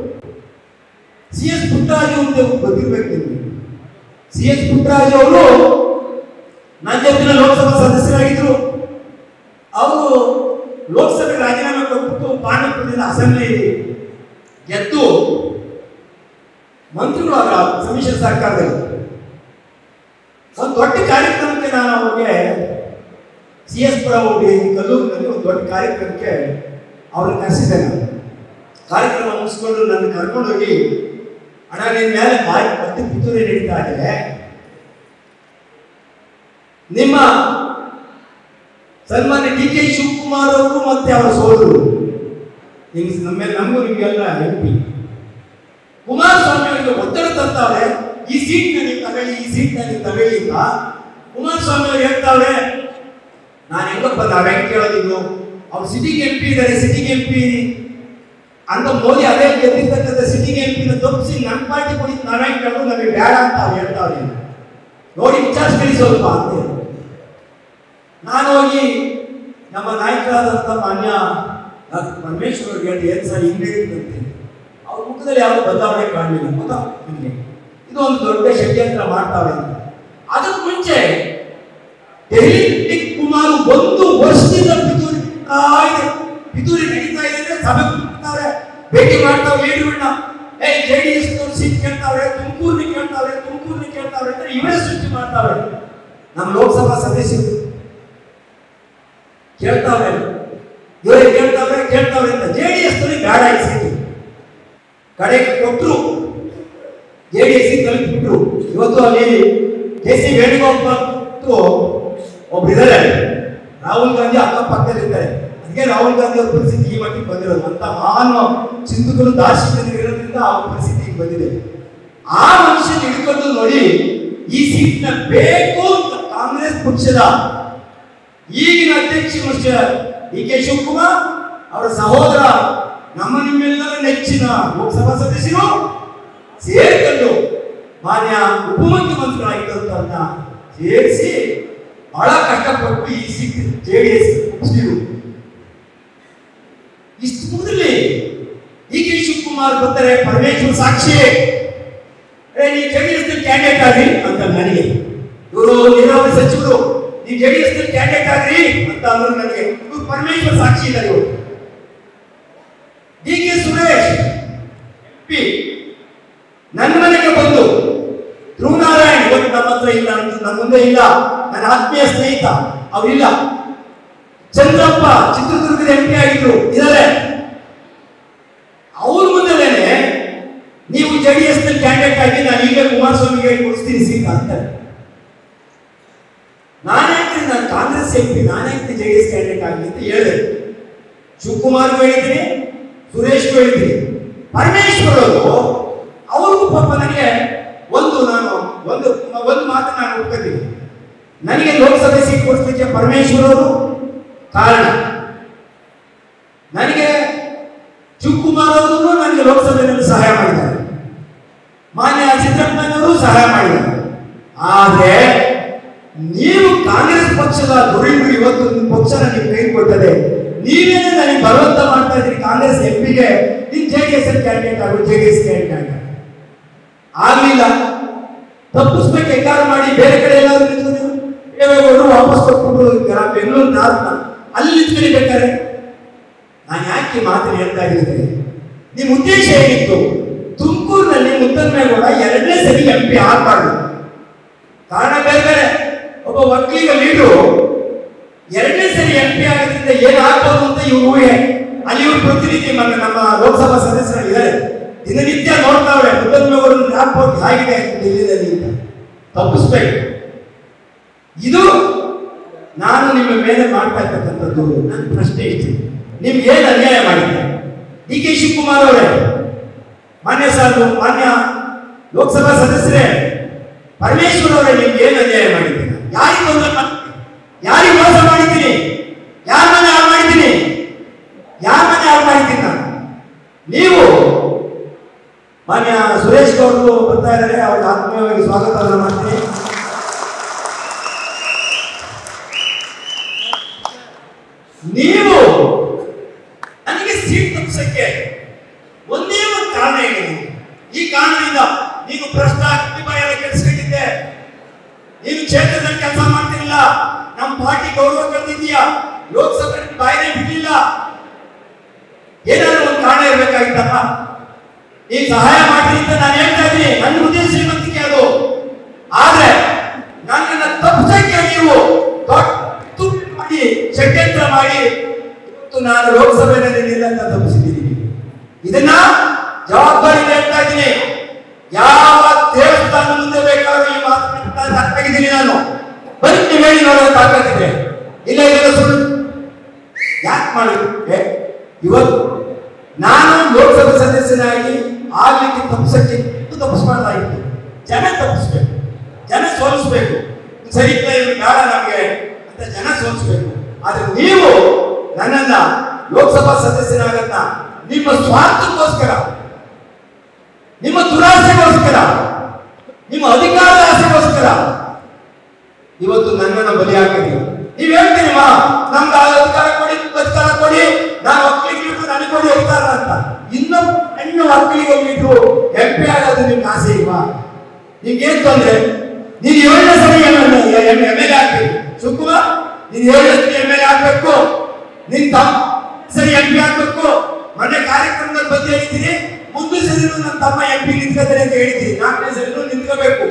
ಸಿ ಎಸ್ ಪುಟ್ಟರಾಜು ಅಂತ ಗೊತ್ತಿರ್ಬೇಕು ನಿಮ್ಗೆ ಸಿ ಎಸ್ ಪುಟ್ಟರಾಜು ಅವರು ನನ್ನ ಜೊತೆ ಲೋಕಸಭಾ ಸದಸ್ಯರಾಗಿದ್ರು ಅವರು ಲೋಕಸಭೆ ರಾಜೀನಾಮೆ ಕೊಟ್ಬಿಟ್ಟು ಪಾಂಡವಪುರದಿಂದ ಅಸೆಂಬ್ಲಿ ಗೆದ್ದು ಮಂತ್ರಿಗಳು ಅದರ ಸಮ್ಮಿಶ್ರ ಸರ್ಕಾರದಲ್ಲಿ ಒಂದು ದೊಡ್ಡ ಕಾರ್ಯಕ್ರಮಕ್ಕೆ ನಾನು ಅವ್ರಿಗೆ ಸಿ ಎಸ್ ಪುರ ಹೋಗಿ ಕಲ್ಲೂರಿನಲ್ಲಿ ಒಂದು ದೊಡ್ಡ ಕಾರ್ಯಕ್ರಮಕ್ಕೆ ಅವ್ರನ್ನ ಕರೆಸಿದ್ದೆ ನಾನು ಕಾರ್ಯಕ್ರಮ ಮುಗಿಸ್ಕೊಂಡು ನನ್ನ ಕರ್ಕೊಂಡೋಗಿ ಅಣ್ಣ ನಿನ್ನ ಮೇಲೆ ಬಾಯಿ ಮತ್ತೆ ಪಿತೂರಿ ನಡೀತಾ ಇದೆ ನಿಮ್ಮ ಸನ್ಮಾನ್ಯ ಡಿ ಕೆ ಶಿವಕುಮಾರ್ ಅವರು ಮತ್ತೆ ಅವರ ಸೋದರು ನಿಮ್ಗೆ ನಮ್ಮ ಮೇಲೆ ನಮಗೂ ನಿಮಗೆಲ್ಲ ಎಂ ಕುಮಾರಸ್ವಾಮಿ ಅವರಿಗೆ ಒತ್ತಡ ತರ್ತಾವ್ರೆ ಈ ಸೀಟ್ ನೀವು ತಗೊಳ್ಳಿ ಈ ಸೀಟ್ ನೀವು ತಗೊಳ್ಳಿ ಅಂತ ಕುಮಾರಸ್ವಾಮಿ ಅವರು ಹೇಳ್ತಾವ್ರೆ ನಾನು ಹೆಂಗಪ್ಪ ನಾವ್ ಹೆಂಗ್ ಕೇಳೋದಿನ್ನು ಅವ್ರು ಸಿಟಿಗೆ ಎಂ ಪಿ ಇದ್ದಾರೆ ಸಿಟಿಗೆ ಎಂ ಪಿ ಅಂತ ಮೋದಿ ಅದೇ ಗೆದ್ದಿರ್ತಕ್ಕಂಥ ಸಿಟಿಗೆ ಎಂ ಪಿನ ತಪ್ಪಿಸಿ ನಮ್ಮ ಪಾರ್ಟಿ ಕೊಡಿ ನಾವೇ ಕೇಳೋದು ನಮಗೆ ಬೇಡ ಅಂತ ಅವ್ರು ಹೇಳ್ತಾವ್ರೆ ನೋಡಿ ವಿಚಾರಿಸ್ಕೊಳ್ಳಿ ಸ್ವಲ್ಪ ಅಂತ ನಾನು ಹೋಗಿ ನಮ್ಮ ನಾಯಕರಾದಂಥ ಮಾನ್ಯ ಡಾಕ್ಟರ್ ಪರಮೇಶ್ವರ್ ಅವ್ರಿಗೆ ಹೇಳಿದೆ ಏನು ಸರ್ ಹಿಂಗೆ ಹೇಳಿದಂತೆ ಅವ್ರ ಮುಖದಲ್ಲಿ ಯಾವುದೋ ಬದಲಾವಣೆ ಕಾಣಲಿಲ್ಲ ಗೊತ್ತಾ ನಿಮಗೆ ಇದು ಒಂದು ದೊಡ್ಡ ಷಡ್ಯಂತ್ರ ಮಾಡ್ತಾವ್ರೆ ಅಂತ ಅದಕ್ಕೆ ಮುಂಚೆ ದೆಹಲಿ ಕುಮಾರ್ ಒಂದು ವರ್ಷದಿಂದ ಪಿತೂರಿ ನಡೀತಾ ಇದೆ ಪಿತೂರಿ ನಡೀತಾ ಇದೆ ಅಂದ್ರೆ ಸಭೆ ಕೂತ್ಕೊಳ್ತಾವ್ರೆ ಭೇಟಿ ಮಾಡ್ತಾವ್ರೆ ಲೀಡರ್ಗಳನ್ನ ಏ ಜೆ ಡಿ ಎಸ್ ಸೀಟ್ ಕೇಳ್ತಾವ್ರೆ ತುಮಕೂರ್ನಿ ಕೇಳ್ತಾವ್ರೆ ತುಮಕೂರ್ನಿ ಕೇಳ್ತಾವ್ರೆ ಅಂತ ಇವರೇ ಸೃಷ್ಟಿ ಮಾಡ್ತಾವ್ರೆ ನಮ್ಮ ಲೋಕಸಭಾ ಸದಸ್ಯರು ಕೇಳ್ತಾವ್ರೆ ಇವರೇ ಕೇಳ್ತಾವ್ರೆ ಕೇಳ್ತಾವ್ರೆ ಅಂತ ಜೆ ಡಿ ಎಸ್ ಬೇಡ ಈ ಸೀಟು ಕಡೆಗೆ ಕೊಟ್ಟರು ಜೆ ಡಿ ಎಸ್ ತಲುಪಿಬಿಟ್ರು ಇವತ್ತು ಅಲ್ಲಿ ಕೆ ಸಿ ವೇಣುಗೋಪಾಲ್ ಮತ್ತು ಒಬ್ರು ಇದ್ದಾರೆ ರಾಹುಲ್ ಗಾಂಧಿ ಅಕ್ಕಪಕ್ಕದಲ್ಲಿದ್ದಾರೆ ಅದಕ್ಕೆ ರಾಹುಲ್ ಗಾಂಧಿ ಅವ್ರ ಪರಿಸ್ಥಿತಿ ಈ ಮಟ್ಟಿಗೆ ಬಂದಿರೋದು ಅಂತ ಮಹಾನ್ ಚಿಂತಕರು ದಾರ್ಶನಿಕರು ಇರೋದ್ರಿಂದ ಕಾರಣದಿಂದ ಆ ಪರಿಸ್ಥಿತಿಗೆ ಬಂದಿದೆ ಆ ಮನುಷ್ಯನ ಹಿಡ್ಕೊಂಡು ನೋಡಿ ಈ ಸೀಟ್ನ ಬೇಕು ಅಂತ ಕಾಂಗ್ರೆಸ್ ಪಕ್ಷದ ಈಗಿನ ಅಧ್ಯಕ್ಷ ಮಿಸ್ಟರ್ ಡಿ ಕೆ ಶಿವಕುಮಾರ್ ಅವರ ಸಹೋದರ ನಮ್ಮ ನಿಮ್ಮೆಲ್ಲರ ನೆಚ್ಚಿನ ಲೋಕಸಭಾ ಸದಸ್ಯರು ಸೇರ್ಕೊಂಡು ಮಾನ್ಯ ಉಪಮುಖ್ಯಮಂತ್ರಿಗಳಾಗಿದ್ದಂತ ಸೇರಿಸಿ ಬಹಳ ಕಷ್ಟಪಟ್ಟು ಈ ಸೀಟ್ ಜೆ ಡಿ ಎಸ್ ಮುಗಿಸಿರು ಇಷ್ಟು ಮೊದಲೇ ಡಿ ಕೆ ಶಿವಕುಮಾರ್ ಬರ್ತಾರೆ ಪರಮೇಶ್ವರ್ ಸಾಕ್ಷಿ ಏ ನೀವು ಜೆ ಡಿ ಎಸ್ ಕ್ಯಾಂಡಿಡೇಟ್ ಆಗ್ರಿ ಅಂತ ನನಗೆ ಇವರು ನೀರಾವರಿ ಸಚಿವರು ನೀವು ಜೆ ಡಿ ಎಸ್ ಕ್ಯಾಂಡಿಡೇಟ್ ಆಗ್ರಿ ಅಂತ ಅಂದ್ರು ನನಗೆ ಇವ್ರು ಪರಮೇಶ್ವರ್ ಸಾಕ್ಷಿ ಇದ್ದಾರೆ ಇವರು ಡಿ ಕೆ ಸುರೇಶ್ ಪಿ ನನ್ನ ಮನೆಗೆ ಬಂದು ಧ್ರುವನಾರಾಯಣ್ ಇವತ್ತು ನಮ್ಮ ಹತ್ರ ಇಲ್ಲ ಅಂತ ನನ್ನ ಮುಂದೆ ಇಲ್ಲ ನನ್ನ ಆತ್ಮೀಯ ಸ್ನೇಹಿತ ಅವರಿಲ್ಲ ಚಂದ್ರಪ್ಪ ಚಿತ್ರದುರ್ಗದ ಎಂ ಪಿ ಆಗಿದ್ರು ಇದ್ದಾರೆ ಅವ್ರ ಮುಂದೆಲೇನೆ ನೀವು ಜೆ ಡಿ ಎಸ್ ಕ್ಯಾಂಡಿಡೇಟ್ ಆಗಿ ನಾನು ಈಗ ಕುಮಾರಸ್ವಾಮಿಗೆ ಕೊಡಿಸ್ತೀನಿ ಸೀಟ್ ಅಂತಾರೆ ನಾನ್ಯಾಕೆ ನಾನು ಕಾಂಗ್ರೆಸ್ ಎಂ ಪಿ ನಾನ್ಯಾಕೆ ಜೆ ಡಿ ಎಸ್ ಕ್ಯಾಂಡಿಡೇಟ್ ಆಗಲಿ ಅಂತ ಹೇಳಿದೆ ಶಿವಕುಮಾರ್ಗೂ ಹೇಳಿದ್ದೀನಿ ಸುರೇಶ್ಗೂ ಹೇಳಿದ್ದೀನಿ ಪರಮೇಶ್ವರ್ ಅವರು ಅವ್ರಿಗೂ ಪಾಪ ನನಗೆ ಒಂದು ನಾನು ಒಂದು ಒಂದು ಮಾತು ನಾನು ಒಪ್ಕೋತೀನಿ ನನಗೆ ಲೋಕಸಭೆ ಸೀಟ್ ಕೊಡಿಸ್ಲಿಕ್ಕೆ ಪರಮೇಶ್ವರ್ ಅವರು ಕಾರಣ ನನಗೆ ಶಿವಕುಮಾರ್ ಅವರು ನನಗೆ ಲೋಕಸಭೆಯಲ್ಲಿ ಸಹಾಯ ಮಾಡಿದ್ದಾರೆ ಮಾನ್ಯ ಸಿದ್ದರಾಮಯ್ಯನವರು ಸಹಾಯ ಮಾಡಿದ್ದಾರೆ ಆದರೆ ನೀವು ಕಾಂಗ್ರೆಸ್ ಪಕ್ಷದ ದುರಿದು ಇವತ್ತು ನಿಮ್ಮ ಪಕ್ಷ ನನಗೆ ಕೈ ಕೊಟ್ಟದೆ ನೀವೇನೇ ನನಗೆ ಬಲವಂತ ಮಾಡ್ತಾ ಇದ್ರಿ ಕಾಂಗ್ರೆಸ್ ಎಂ ಪಿಗೆ ನೀನು ಜೆ ಡಿ ಎಸ್ ಕ್ಯಾಂಡಿಡೇಟ್ ಆಗು ಜೆ ಡಿ ಎಸ್ ಕ್ಯಾಂಡಿಡೇಟ್ ಆಗ ಆಗ್ಲಿಲ್ಲ ತಪ್ಪಿಸ್ಬೇಕು ಹೆಂಗಾರು ಮಾಡಿ ಬೇರೆ ಕಡೆ ಎಲ್ಲಾದ್ರೂ ನಿಂತ್ಕೊಂಡು ದೇವೇಗೌಡರು ವಾಪಸ್ ಕೊಟ್ಬಿಟ್ಟು ಗ್ರಾ- ಬೆಂಗಳೂರು ನಾರ್ತ್ನ ಅಲ್ಲಿ ನಿಂತ್ಕೊಂಡಿರ್ಬೇಕಾರೆ ನಾನು ಯಾಕೆ ಈ ಮಾತನ್ನು ಹೇಳ್ತಾ ಇದ್ದೀನಿ ನಿಮ್ಮ ಉದ್ದೇಶ ಏನಿತ್ತು ತುಮಕೂರಿನಲ್ಲಿ ಮುದ್ದನ್ಮೇಗೌಡ ಎರಡನೇ ಸರಿ ಎಂ ಪಿ ಆಗಬಾರ್ದು ಕಾರಣ ಬೇರೆ ಬೇರೆ ಒಬ್ಬ ಒಕ್ಕಲಿಗ ಲೀಡ್ರು ಎರಡನೇ ಸರಿ ಎಂ ಪಿ ಆಗೋದ್ರಿಂದ ಏನಾಗ್ಬೋದು ಅಂತ ಇವ್ರು ಊಹೆ ಅಲ್ಲಿ ಇವ್ರು ಪ್ರತಿನಿಧಿ మన ನಮ್ಮ ಲೋಕಸಭಾ ಸದಸ್ಯರು ಇದ್ದಾರೆ ದಿನನಿತ್ಯ ನೋಡ್ತಾವ್ರೆ ಮುದ್ದನ್ಮೇಗೌಡ ರ್ಯಾಪೋರ್ಟ್ ಆಗಿದೆ ಡೆಲ್ಲಿನಲ್ಲಿ ಅಂತ ತಪ್ಪಿಸ್ಬೇಕು ಇದು ನಾನು ನಿಮ್ಮ ಮೇಲೆ ಮಾಡ್ತಾ ಇರ್ತಕ್ಕಂಥದ್ದು ನನ್ನ ಪ್ರಶ್ನೆ ಇಷ್ಟೇ ನಿಮ್ಗೆ ಏನು ಅನ್ಯಾಯ ಮಾಡಿದ್ದೆ ಡಿ ಕೆ ಶಿವಕುಮಾರ್ ಅವರೇ ಮಾನ್ಯ ಸಾರು ಮಾನ್ಯ ಲೋಕಸಭಾ ಸದಸ್ಯರೇ ಪರಮೇಶ್ವರ್ ಅವರೇ ನಿಮ್ಗೆ ಏನು ಅನ್ಯಾಯ ಮಾಡಿದ್ದೀರಾ ಯಾರಿಗೆ ತೊಂದರೆ ಮಾಡ್ತೀನಿ ಯಾರಿಗೆ ಮೋಸ ಮಾಡಿದ್ದೀನಿ ಯಾರ ಮನೆ ಹಾಳು ಮಾಡಿದ್ದೀನಿ ಯಾರ ಮನೆ ಹಾಳು ಮಾಡಿದ್ದೀನಿ ನಾನು ನೀವು ಮಾನ್ಯ ಸುರೇಶ್ ಗೌಡರು ಬರ್ತಾ ಇದ್ದಾರೆ ಅವ್ರಿಗೆ ಆತ್ಮೀಯವಾಗಿ ಸ್ವಾಗತವನ್ನು ಮಾಡ್ತೀನಿ ನೀವು ನನಗೆ ಸೀಟ್ ತಪ್ಪಿಸಕ್ಕೆ ಒಂದೇ ಒಂದು ಕಾರಣ ಹೇಳಿ ಈ ಕಾರಣದಿಂದ ನೀನು ಭ್ರಷ್ಟ ಅಭಿಪ್ರಾಯ ಕೆಡಿಸ್ಕೊಂಡಿದ್ದೆ ನೀನು ಕ್ಷೇತ್ರದಲ್ಲಿ ಕೆಲಸ ಮಾಡ್ತಿರಲಿಲ್ಲ ನಮ್ಮ ಪಾರ್ಟಿ ಗೌರವ ಕಳೆದಿದ್ದೀಯಾ ಲೋಕಸಭೆ ಬಾಯಿನೇ ಬಿಡಲಿಲ್ಲ ಏನಾದ್ರು ಒಂದು ಕಾರಣ ಇರಬೇಕಾಗಿತ್ತಪ್ಪ ನೀನು ಸಹಾಯ ಮಾಡಿ ಅಂತ ನಾನು ಹೇಳ್ತಾ ಇದ್ದೀನಿ ನನ್ನ ಉದ್ದೇಶ ಶ್ರೀಮಂತಿಕೆ ಅದು ಆದ್ರೆ ನನ್ನನ್ನು ತಪ್ಪಿಸಕ್ಕೆ ನೀವು ದೊಡ್ಡ ತುಪ್ಪು ಮಾಡಿ ಷಡ್ಯಂತ್ರ ಮಾಡಿ ಇವತ್ತು ನಾನು ಲೋಕಸಭೆಯಲ್ಲಿ ನಿಲ್ಲಂತ ತಪ್ಪಿಸಿದ್ದೀನಿ ಇದನ್ನ ಜವಾಬ್ದಾರಿ ಹೇಳ್ತಾ ಇದ್ದೀನಿ ಯಾವ ದೇವಸ್ಥಾನ ಮುಂದೆ ಬೇಕಾದ್ರೂ ಈ ಮಾತು ಹಾಕಿದ್ದೀನಿ ನಾನು ಬರೀ ನೀವು ಹೇಳಿ ನೋಡೋ ತಾಕತ್ತಿದೆ ಇಲ್ಲ ಇದೆಲ್ಲ ಸುಳ್ಳು ಯಾಕೆ ಮಾಡಿದ್ರೆ ಇವತ್ತು ನಾನು ಲೋಕಸಭೆ ಸದಸ್ಯನಾಗಿ ಆಗ್ಲಿಕ್ಕೆ ತಪ್ಪಿಸಕ್ಕೆ ತಪ್ಪಿಸ್ಬಾರ್ದಾಗಿತ್ತು ಜನ ತಪ್ಪಿಸ್ಬೇಕು ಜನ ಸೋಲಿಸ್ಬೇಕು ಸರಿ ಇಲ್ಲ ಇವ್ರು ಬೇಡ ನಮಗೆ ಅಂತ ಜನ ಸೋಲಿಸ್ಬೇಕು ಆದ್ರೆ ನೀವು ನನ್ನನ್ನ ಲೋಕಸಭಾ ಸದಸ್ಯನಾಗನ್ನ ನಿಮ್ಮ ಸ್ವಾರ್ಥಕ್ಕೋಸ್ಕರ ನಿಮ್ಮ ದುರಾಸೆಗೋಸ್ಕರ ನಿಮ್ಮ ಅಧಿಕಾರದ ಆಸೆಗೋಸ್ಕರ ಇವತ್ತು ನನ್ನನ್ನು ಬಲಿ ಹಾಕಿದ್ದೀರ ನೀವ್ ಹೇಳ್ತೀರಿ ಮಾ ನಮ್ಗೆ ಆ ಅಧಿಕಾರ ಕೊಡಿ ಅಧಿಕಾರ ಕೊಡಿ ನಾನು ಒಕ್ಕಲಿಗರು ನನಗೆ ಕೊಡಿ ಅಧಿಕಾರ ಅಂತ ಇನ್ನೊಬ್ಬ ಹೆಣ್ಣು ಒಕ್ಕಲಿಗೆ ಹೋಗ್ಬಿಟ್ಟು ಎಂ ಪಿ ಆಗೋದು ನಿಮ್ಗೆ ಆಸೆ ಇಲ್ವಾ ನಿಮ್ಗೆ ಏನ್ ತೊಂದ್ರೆ ನೀನು ಏಳನೇ ಸರಿ ಎಮ್ ಎಲ್ ಎ ಆಗ್ಬೇಕು ಸುಕುಮಾರ್ ನೀನು ಏಳನೇ ಸರಿ ಎಮ್ ಎಲ್ ಎ ಆಗ್ಬೇಕು ನಿನ್ ತಮ್ಮ ಸರಿ ಎಂ ಪಿ ಆಗ್ಬೇಕು ಮೊನ್ನೆ ಕಾರ್ಯಕ್ರಮದಲ್ಲಿ ಬಂದು ಹೇಳಿದ್ದೀನಿ ಮುಂದೆ ಸರಿ ನನ್ನ ತಮ್ಮ ಎಂ ಪಿ ನಿಂತ್ಕೋತಾರೆ ಅಂತ ಹೇಳಿದ್ದೀನಿ ನಾಲ್ಕನೇ ಸರಿ ನಿಂತ್ಕೋಬೇಕು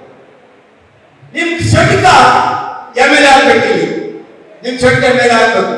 ನಿಮ್ ಷಟ್ಕ ಎಮ್ ಎಲ್ ಎ ಆಗ್ಬೇಕು ಇಲ್ಲಿ ನಿಮ್ ಷಟ್ಕ ಎಮ್ ಎಲ್ ಎ ಆಗ್ಬೇಕು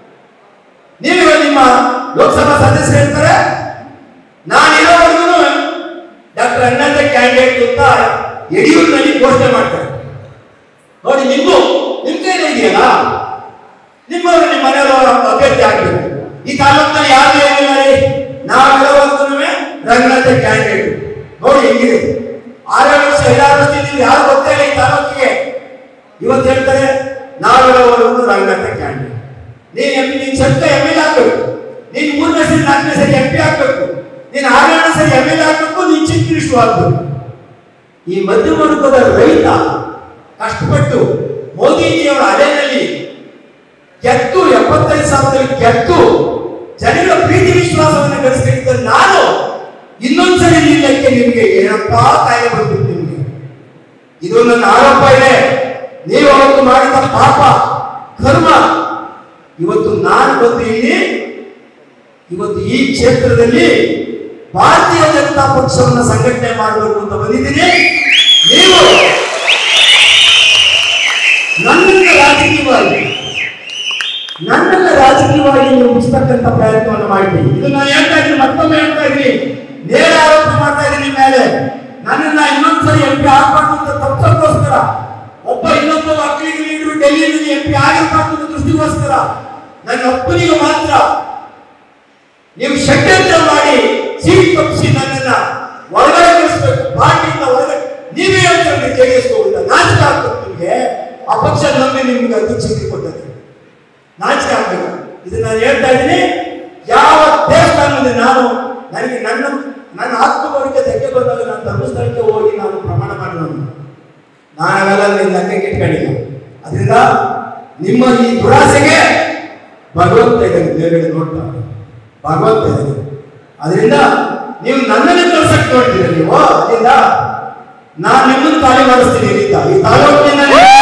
ನೀವು ನಿಮ್ಮ ಲೋಕಸಭಾ ಸದಸ್ಯರು ಹೇಳ್ತಾರೆ ನಾನಿರೋವರೆಗೂ ಡಾಕ್ಟರ್ ಅಣ್ಣಂತ ಕ್ಯಾಂಡಿಡೇಟ್ ಅಂತ ಯಡಿಯೂರಿನಲ್ಲಿ ಘೋಷಣೆ ಮಾಡ್ತಾರೆ ನೋಡಿ ನಿಮ್ಗೂ ನಿಮ್ ಕೈಲಿ ಇದೆಯಲ್ಲ ನಿಮ್ಮವರು ನಿಮ್ಮ ಮನೆಯವರು ಅಭ್ಯರ್ಥಿ ಆಗ್ಬೇಕು ಈ ತಾಲೂಕಿನಲ್ಲಿ ಯಾರು ಏನಿಲ್ಲ ರೀ ನಾವಿರೋವರೆಗೂ ರಂಗನಾಥ ಕ್ಯಾಂಡಿಡೇಟ್ ನೋಡಿ ಹೆಂಗಿದೆ ಆರೇಳು ವರ್ಷ ಐದಾರು ವರ್ಷದಿಂದ ಯಾರು ಗೊತ್ತೇ ಇಲ್ಲ ಈ ತಾಲೂಕಿಗೆ ಇವತ್ತು ಹೇಳ್ತಾರೆ ನಾವೆಲ್ಲವರು ರಂಗನಾಥ ಕ್ಯಾಂಡಿಡೇಟ್ ನೀನ್ ಎಂ ನೀನ್ ಸ್ವಂತ ಎಮ್ ಎಲ್ ಆಗ್ಬೇಕು ನೀನ್ ಮೂರನೇ ಸರಿ ನಾಲ್ಕನೇ ಸರಿ ಎಂ ಪಿ ಆಗ್ಬೇಕು ನೀನ್ ಆರನೇ ಸರಿ ಎಮ್ ಎಲ್ ಆಗ್ಬೇಕು ನೀನ್ ಚೀಫ್ ಮಿನಿಸ್ಟರ್ ಆಗ್ಬೇಕು ಈ ಮಧ್ಯಮ ವರ್ಗದ ರೈತ ಕಷ್ಟಪಟ್ಟು ಮೋದಿಜಿಯವರ ಅಲೆಯಲ್ಲಿ ಗೆದ್ದು ಎಪ್ಪತ್ತೈದು ಸಾವಿರದಲ್ಲಿ ಗೆದ್ದು ಜನಗಳ ಪ್ರೀತಿ ವಿಶ್ವಾಸವನ್ನು ಗಳಿಸ್ತಿದ್ದ ನಾನು ಇನ್ನೊಂದ್ಸರಿ ನಿಲ್ಲಕ್ಕೆ ನಿಮಗೆ ಏನಪ್ಪಾ ಕಾಯಿಲೆ ಬಂದಿತ್ತು ನಿಮಗೆ ಇದು ನನ್ನ ಆರೋಪ ಇದೆ ನೀವು ಅವತ್ತು ಮಾಡಿದ ಪಾಪ ಕರ್ಮ ಇವತ್ತು ನಾನು ಬಂದು ಇಲ್ಲಿ ಇವತ್ತು ಈ ಕ್ಷೇತ್ರದಲ್ಲಿ ಭಾರತೀಯ ಜನತಾ ಪಕ್ಷವನ್ನು ಸಂಘಟನೆ ಮಾಡಬೇಕು ಅಂತ ಬಂದಿದ್ದೀನಿ ನೀವು ನನ್ನಿಂದ ರಾಜಕೀಯವಾಗಿ ನನ್ನೆಲ್ಲ ರಾಜಕೀಯವಾಗಿ ನೀವು ಮುಚ್ಚತಕ್ಕಂಥ ಪ್ರಯತ್ನವನ್ನು ಮಾಡಿದ್ದೀರಿ ಇದು ನಾನು ಹೇಳ್ತಾ ಇದ್ದೀನಿ ಮತ್ತೊಮ್ಮೆ ಹೇಳ್ತಾ ಇದ್ದೀನಿ ನೇರ ಆರೋಪ ಮಾಡ್ತಾ ಇದ್ದೀನಿ ನಿಮ್ಮ ಮೇಲೆ ನನ್ನನ್ನ ಇನ್ನೊಂದ್ಸರಿ ಎಂ ಪಿ ಆಗ್ಬಾರ್ದು ಅಂತ ತಪ್ಪಕ್ಕೋಸ್ಕರ ಒಬ್ಬ ಇನ್ನೊಬ್ಬ ಮಕ್ಕಳಿಗೆ ಲೀಡರು ಡೆಲ್ಲಿಯಲ್ಲಿ ಎಂ ಪಿ ಆಗಿರ್ಬಾರ್ದು ಅನ್ನೋ ದೃಷ್ಟಿಗೋಸ್ಕರ ನನ್ನ ಒಬ್ಬನಿಗೆ ಮಾತ್ರ ನೀವು ಷಡ್ಯಂತ್ರ ಮಾಡಿ ಸೀಟ್ ತಪ್ಪಿಸಿ ನನ್ನನ್ನ ಒಳಗಡೆ ಕಳಿಸ್ಬೇಕು ಪಾರ್ಟಿಯಿಂದ ಹೊರಗಡೆ ನೀವೇ ಹೇಳ್ತಾರೆ ಜೆ ಡಿ ಎಸ್ ಹೋಗಿಲ್ಲ ನಾಚಿಕೆ ಆಗ್ಬೇಕು ನಿಮಗೆ ಆ ಪಕ್ಷ ನಂಬಿ ನಿಮ್ಗೆ ಅಧ್ಯಕ್ಷತೆ ಕೊಟ್ಟದ್ದು ನಾಚಿಕೆ ಆಗ್ಬೇಕು ಇದು ನಾನು ಹೇಳ್ತಾ ಇದ್ದೀನಿ ಯಾವ ದೇವಸ್ಥಾನದಲ್ಲಿ ನಾನು ನನಗೆ ನನ್ನ ನನ್ನ ಆತ್ಮಗೌರವಕ್ಕೆ ಧಕ್ಕೆ ಬಂದಾಗ ನಾನು ಧರ್ಮಸ್ಥಳಕ್ಕೆ ಹೋಗಿ ನಾನು ಪ್ರಮಾಣ ಮಾಡಿದವನು ನಾನು ಅವೆಲ್ಲ ನಿನ್ನ ಲೆಕ್ಕಕ್ಕೆ ಇಟ್ಕೊಂಡಿಲ್ಲ ಅದರಿಂದ ನಿಮ್ಮ ಈ ದುರಾಸೆಗೆ ಭಗವಂತ ಇದ್ದಾನೆ ದೇವರಿಗೆ ನೋಡ್ತಾ ಭಗವಂತ ಇದ್ದಾನೆ ಅದರಿಂದ ನೀವು ನನ್ನನ್ನು ಕಳ್ಸಕ್ ನೋಡ್ತೀರ ನೀವು ಅದರಿಂದ ನಾನು ನಿಮ್ಮನ್ನು ಖಾಲಿ ಮಾಡಿಸ್ತೀನಿ ಇಲ್ಲಿಂದ ಈ ತಾಲೂಕಿನ